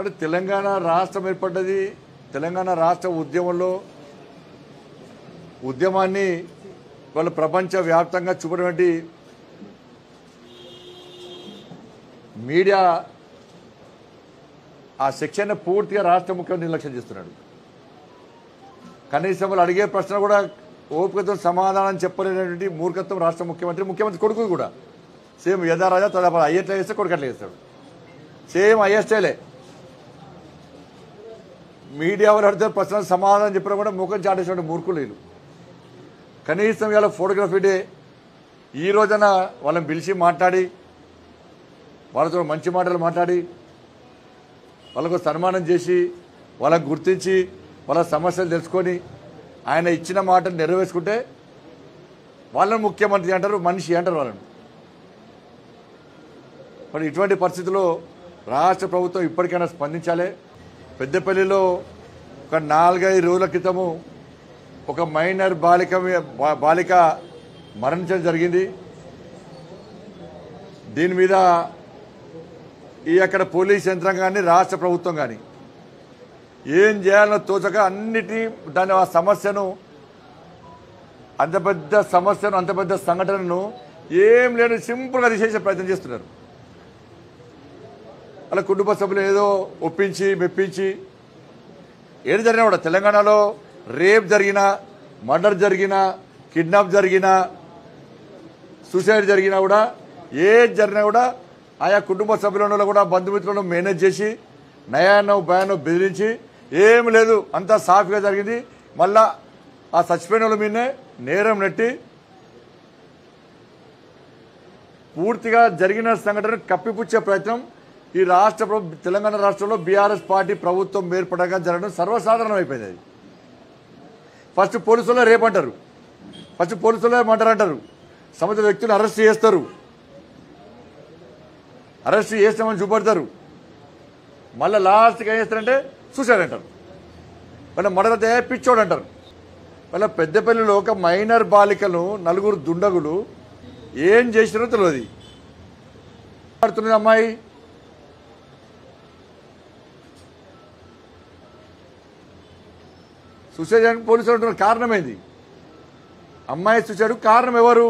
కాబట్టి తెలంగాణ రాష్ట్రం ఏర్పడ్డది తెలంగాణ రాష్ట్ర ఉద్యమంలో ఉద్యమాన్ని వాళ్ళ ప్రపంచ వ్యాప్తంగా చూపటువంటి మీడియా ఆ సెక్షన్ పూర్తిగా రాష్ట్ర ముఖ్యమంత్రి నిర్లక్ష్యం చేస్తున్నాడు కనీసం వాళ్ళు అడిగే ప్రశ్న కూడా ఓపికతో సమాధానం చెప్పలేనటువంటి మూర్ఖత్వం రాష్ట్ర ముఖ్యమంత్రి ముఖ్యమంత్రి కొడుకు కూడా సేమ్ యథారాజా తదాపర అయ్యేట్లా చేస్తే కొడుకు అట్లా చేస్తాడు సేమ్ అయ్యేస్టేలే మీడియా వాళ్ళు అడిగితే ప్రశ్నలకు సమాధానం చెప్పినా కూడా ముఖం చాటేసినట్టు మూర్ఖులు వీళ్ళు కనీసం ఇవాళ ఫోటోగ్రఫీ డే ఈ రోజున వాళ్ళని పిలిచి మాట్లాడి వాళ్ళతో మంచి మాటలు మాట్లాడి వాళ్ళకు సన్మానం చేసి వాళ్ళకు గుర్తించి వాళ్ళ సమస్యలు తెలుసుకొని ఆయన ఇచ్చిన మాటను నెరవేర్చుకుంటే వాళ్ళని ముఖ్యమంత్రి అంటారు మనిషి అంటారు వాళ్ళని మరి ఇటువంటి పరిస్థితుల్లో రాష్ట్ర ప్రభుత్వం ఇప్పటికైనా స్పందించాలి పెద్దపల్లిలో ఒక నాలుగైదు రోజుల క్రితము ఒక మైనర్ బాలిక మీ- బా- బాలిక మరణించడం జరిగింది దీని మీద ఈ అక్కడ పోలీస్ యంత్రాంగాన్ని రాష్ట్ర ప్రభుత్వం కానీ ఏం చేయాలో తోచక అన్నిటి దాని ఆ సమస్యను అంత పెద్ద సమస్యను అంత పెద్ద సంఘటనను ఏం లేని సింపుల్గా తీసేసే ప్రయత్నం చేస్తున్నారు అలా కుటుంబ సభ్యులు ఏదో ఒప్పించి మెప్పించి ఏది జరిగినా కూడా తెలంగాణలో రేప్ జరిగినా మర్డర్ జరిగినా కిడ్నాప్ జరిగినా సూసైడ్ జరిగినా కూడా ఏది జరిగినా కూడా ఆయా కుటుంబ సభ్యులను కూడా బంధుమిత్రులను మేనేజ్ చేసి నయాన్నో భయాన్నో బెదిరించి ఏం లేదు అంతా సాఫీగా జరిగింది మళ్ళా ఆ చచ్చిపోయిన వాళ్ళ మీదనే నేరం నెట్టి పూర్తిగా జరిగిన సంఘటన కప్పిపుచ్చే ప్రయత్నం ఈ రాష్ట్ర ప్రభు తెలంగాణ రాష్ట్రంలో బీఆర్ఎస్ పార్టీ ప్రభుత్వం ఏర్పడగా జరగడం సర్వసాధారణం అయిపోయింది అది ఫస్ట్ పోలీసులే రేపు అంటారు ఫస్ట్ పోలీసులే ఏమంటారు అంటారు సమస్త వ్యక్తులను అరెస్ట్ చేస్తారు అరెస్ట్ చేస్తామని చూపెడతారు మళ్ళీ లాస్ట్కి ఏం చేస్తారంటే సూసైడ్ అంటారు మళ్ళీ మొదలైతే పిచ్చోడు అంటారు మళ్ళీ పెద్దపల్లిలో ఒక మైనర్ బాలికలు నలుగురు దుండగులు ఏం చేసినారో తెలియదు పడుతున్నది అమ్మాయి సూసైడ్ అని పోలీసులు అంటున్నారు కారణం ఏంది అమ్మాయి సూసైడ్ కారణం ఎవరు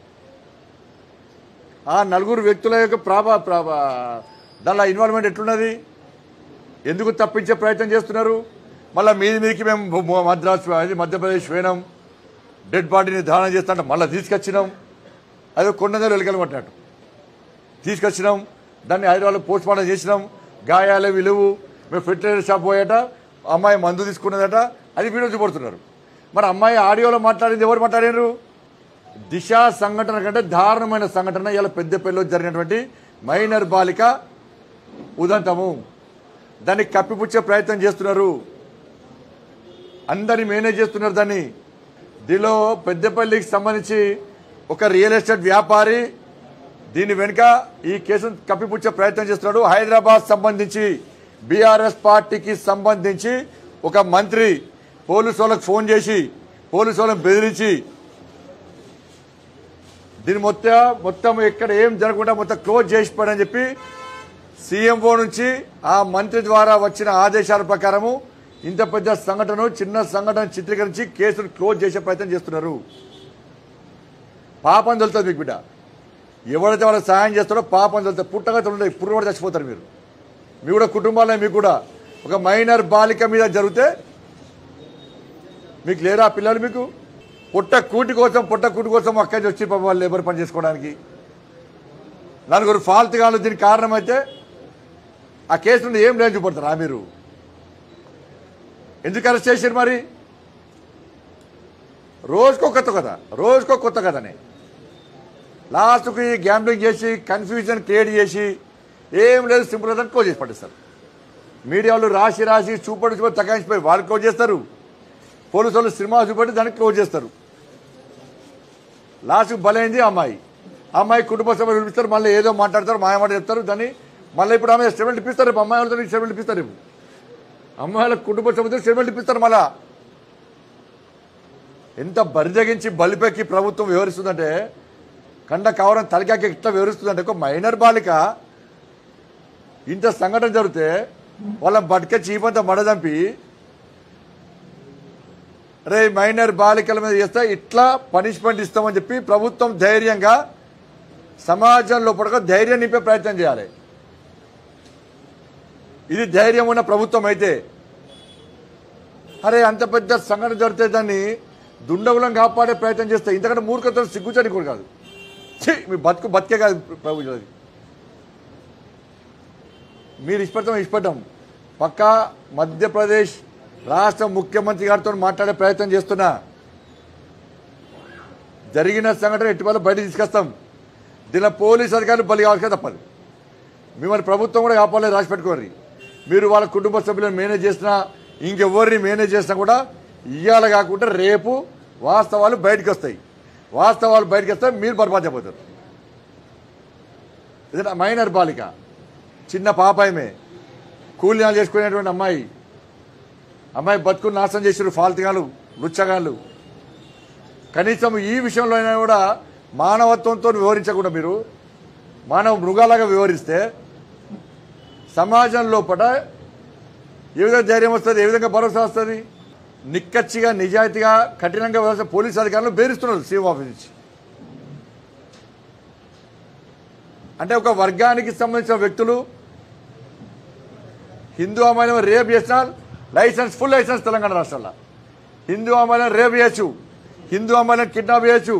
ఆ నలుగురు వ్యక్తుల యొక్క ప్రాభా ప్రాభా దానిలో ఇన్వాల్వ్మెంట్ ఎట్లున్నది ఎందుకు తప్పించే ప్రయత్నం చేస్తున్నారు మళ్ళీ మీది మీదకి మేము మ- మ- మద్రాసు అది మధ్యప్రదేశ్ పోయినాం డెడ్ బాడీని దానం చేస్తుంటే మళ్ళీ తీసుకొచ్చినాం అదే కొండలు వెలకలమంటున్నట్టు తీసుకొచ్చినాం దాన్ని హైదరాబాద్లో పోస్ట్ మార్టం చేసినాం గాయాలే విలువు మేము ఫెర్టిలైజర్ షాప్ పోయాట అమ్మాయి మందు తీసుకున్నదట అది వీడియో చూపడుతున్నారు మరి అమ్మాయి ఆడియోలో మాట్లాడింది ఎవరు మాట్లాడారు దిశ సంఘటన కంటే దారుణమైన సంఘటన ఇలా పెద్దపల్లిలో జరిగినటువంటి మైనర్ బాలిక ఉదంతము దాన్ని కప్పిపుచ్చే ప్రయత్నం చేస్తున్నారు అందరిని మేనేజ్ చేస్తున్నారు దాన్ని దీనిలో పెద్దపల్లికి సంబంధించి ఒక రియల్ ఎస్టేట్ వ్యాపారి దీని వెనుక ఈ కేసును కప్పిపుచ్చే ప్రయత్నం చేస్తున్నాడు హైదరాబాద్ సంబంధించి బీఆర్ఎస్ పార్టీకి సంబంధించి ఒక మంత్రి పోలీసు వాళ్ళకి ఫోన్ చేసి పోలీసు వాళ్ళని బెదిరించి దీని మొత్తం మొత్తం ఎక్కడ ఏం జరగకుండా మొత్తం క్లోజ్ చేసిపోయాడని చెప్పి సీఎంఓ నుంచి ఆ మంత్రి ద్వారా వచ్చిన ఆదేశాల ప్రకారము ఇంత పెద్ద సంఘటన చిన్న సంఘటన చిత్రీకరించి కేసును క్లోజ్ చేసే ప్రయత్నం చేస్తున్నారు పాపం తెలుస్తుంది మీకు బిడ్డ ఎవరైతే వాళ్ళకి సహాయం చేస్తారో పాపం తెలుస్తుంది పుట్టగా తెలుస్తాయి పుట్టు కూడా చచ్చిపోతారు మీరు మీ కూడా కుటుంబాలే మీకు కూడా ఒక మైనర్ బాలిక మీద జరిగితే మీకు లేరా పిల్లలు మీకు పుట్ట కూటి కోసం పుట్ట కూటి కోసం అక్కడి నుంచి వచ్చి పాపం వాళ్ళు లేబర్ పని చేసుకోవడానికి నలుగురు ఫాల్త్ గాను దీనికి కారణమైతే ఆ కేసు నుండి ఏం లేదు చూపడతారా మీరు ఎందుకు అరెస్ట్ చేశారు మరి రోజుకో కొత్త కథ రోజుకో కొత్త కథనే లాస్ట్కి గ్యాంబ్లింగ్ చేసి కన్ఫ్యూజన్ క్రియేట్ చేసి ఏం లేదు సింపుల్ అని క్లోజ్ చేసి పట్టిస్తారు మీడియా వాళ్ళు రాసి రాసి చూపడి చూపడి తగ్గించిపోయి వాళ్ళు క్లోజ్ చేస్తారు పోలీసు వాళ్ళు సినిమా చూపెట్టి దాన్ని క్లోజ్ చేస్తారు లాస్ట్కి బలైంది ఆ అమ్మాయి ఆ అమ్మాయి కుటుంబ సభ్యులు పిలిపిస్తారు మళ్ళీ ఏదో మాట్లాడతారు మాయమాట చెప్తారు దాన్ని మళ్ళీ ఇప్పుడు ఆమె స్టేట్మెంట్ ఇప్పిస్తారు రేపు అమ్మాయి వాళ్ళతో స్టేట్మెంట్ ఇప్పిస్తారు రేపు అమ్మాయిల కుటుంబ సభ్యులతో స్టేట్మెంట్ ఇప్పిస్తారు మళ్ళా ఎంత బరిదగించి బలిపెక్కి ప్రభుత్వం వివరిస్తుందంటే కండ కవరం తలకాకి ఇట్లా వివరిస్తుందంటే ఒక మైనర్ బాలిక ఇంత సంఘటన జరిగితే వాళ్ళ బట్క చీపంతా మడదంపి రే మైనర్ బాలికల మీద చేస్తే ఇట్లా పనిష్మెంట్ ఇస్తామని చెప్పి ప్రభుత్వం ధైర్యంగా సమాజం లోపల ధైర్యం నింపే ప్రయత్నం చేయాలి ఇది ధైర్యం ఉన్న ప్రభుత్వం అయితే అరే అంత పెద్ద సంఘటన జరిగితే దాన్ని దుండగులను కాపాడే ప్రయత్నం చేస్తే ఇంతకంటే మూర్ఖతలు సిగ్గుచని కూడా కాదు ఛీ, మీ బతుకు బతికే కాదు ప్రభుత్వం అది మీరు ఇష్టపడతాం ఇష్టపడ్డాం పక్కా మధ్యప్రదేశ్ రాష్ట్ర ముఖ్యమంత్రి గారితో మాట్లాడే ప్రయత్నం చేస్తున్నా జరిగిన సంఘటన ఎట్టి వల్ల బయట తీసుకొస్తాం దీనిలో పోలీస్ అధికారులు బలి కావాల్సిన తప్పదు మిమ్మల్ని ప్రభుత్వం కూడా కాపాడలేదు రాసి పెట్టుకోరు మీరు వాళ్ళ కుటుంబ సభ్యులను మేనేజ్ చేసినా ఇంకెవరిని మేనేజ్ చేసినా కూడా ఇవాళ కాకుండా రేపు వాస్తవాలు బయటకు వస్తాయి వాస్తవాలు బయటకు వస్తే మీరు బర్బాద్ అయిపోతారు ఇది మైనర్ బాలిక చిన్న పాపాయమే కూలినాలు చేసుకునేటువంటి అమ్మాయి అమ్మాయి బతుకుని నాశనం చేసారు ఫాల్తుగాలు లుచ్చగాళ్ళు కనీసం ఈ విషయంలో అయినా కూడా మానవత్వంతో వివరించకుండా మీరు మానవ మృగాలాగా వివరిస్తే సమాజం లోపల ఏ విధంగా ధైర్యం వస్తుంది ఏ విధంగా భరోసా వస్తుంది నిక్కచ్చిగా నిజాయితీగా కఠినంగా వ్యవస్థ పోలీసు అధికారులు బేరిస్తున్నారు సీఎం ఆఫీస్ నుంచి అంటే ఒక వర్గానికి సంబంధించిన వ్యక్తులు హిందూ అమ్మాయిని రేప్ చేసిన లైసెన్స్ ఫుల్ లైసెన్స్ తెలంగాణ రాష్ట్రంలో హిందూ అమ్మాయిలను రేప్ చేయొచ్చు హిందూ అమ్మాయిలను కిడ్నాప్ చేయొచ్చు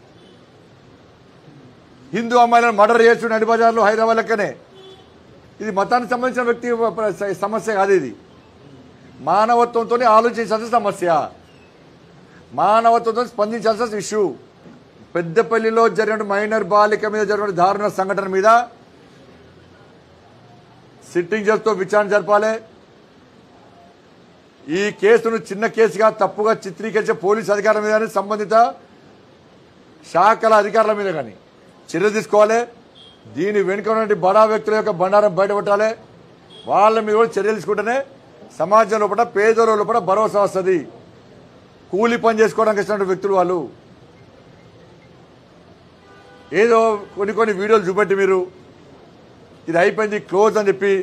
హిందూ అమ్మాయిలను మర్డర్ చేయొచ్చు నడి బజార్లో హైదరాబాద్ లెక్కనే ఇది మతానికి సంబంధించిన వ్యక్తి సమస్య కాదు ఇది మానవత్వంతో ఆలోచించాల్సిన సమస్య మానవత్వంతో స్పందించాల్సిన ఇష్యూ పెద్దపల్లిలో జరిగిన మైనర్ బాలిక మీద జరిగిన దారుణ సంఘటన మీద సిట్టింగ్ జడ్జితో విచారణ జరపాలి ఈ కేసును చిన్న కేసుగా తప్పుగా చిత్రీకరించే పోలీసు అధికారుల మీద కానీ సంబంధిత శాఖల అధికారుల మీద కానీ చర్య తీసుకోవాలి దీని వెనుక ఉన్నటువంటి బడా వ్యక్తుల యొక్క బండారం బయటపెట్టాలి వాళ్ళ మీద కూడా చర్యలు తీసుకుంటేనే సమాజం లోపల పేదల లోపల భరోసా వస్తుంది కూలి పని చేసుకోవడానికి వచ్చినటువంటి వ్యక్తులు వాళ్ళు ఏదో కొన్ని కొన్ని వీడియోలు చూపెట్టి మీరు ఇది అయిపోయింది క్లోజ్ అని చెప్పి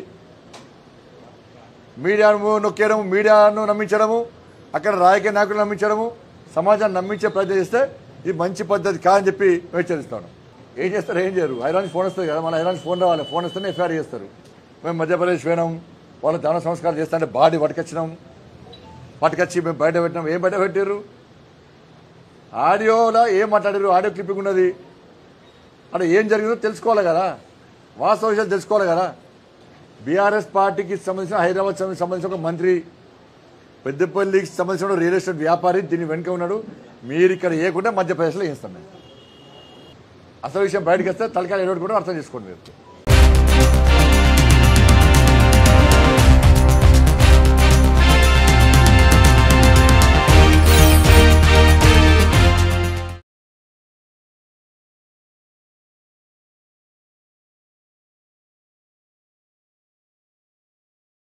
మీడియాను నొక్కేయడము మీడియాను నమ్మించడము అక్కడ రాజకీయ నాయకులు నమ్మించడము సమాజాన్ని నమ్మించే ప్రయత్నం చేస్తే ఇది మంచి పద్ధతి కాదని చెప్పి హెచ్చరిస్తాను ఏం చేస్తారు ఏం చేయరు హైరాన్స్ ఫోన్ వస్తుంది కదా మన హైరాన్స్ ఫోన్ రావాలి ఫోన్ వస్తేనే ఎఫ్ఐఆర్ చేస్తారు మేము మధ్యప్రదేశ్ పోయినాం వాళ్ళ దాన సంస్కారం చేస్తుంటే బాడీ పట్టుకొచ్చినాం పట్టుకొచ్చి మేము బయట పెట్టినాం ఏం బయట పెట్టారు ఆడియోలో ఏం మాట్లాడారు ఆడియో క్లిప్పింగ్ ఉన్నది అంటే ఏం జరిగిందో తెలుసుకోవాలి కదా వాస్తవ విషయాలు తెలుసుకోవాలి కదా బీఆర్ఎస్ పార్టీకి సంబంధించిన హైదరాబాద్ సంబంధించిన సంబంధించిన ఒక మంత్రి పెద్దపల్లికి సంబంధించిన రియల్ ఎస్టేట్ వ్యాపారి దీని వెనుక ఉన్నాడు మీరు ఇక్కడ ఏకుండా మధ్యప్రదేశ్లో వేస్తాం మేము అసలు విషయం బయటకు వస్తే తలకాయ ఏడు కూడా అర్థం చేసుకోండి మీరు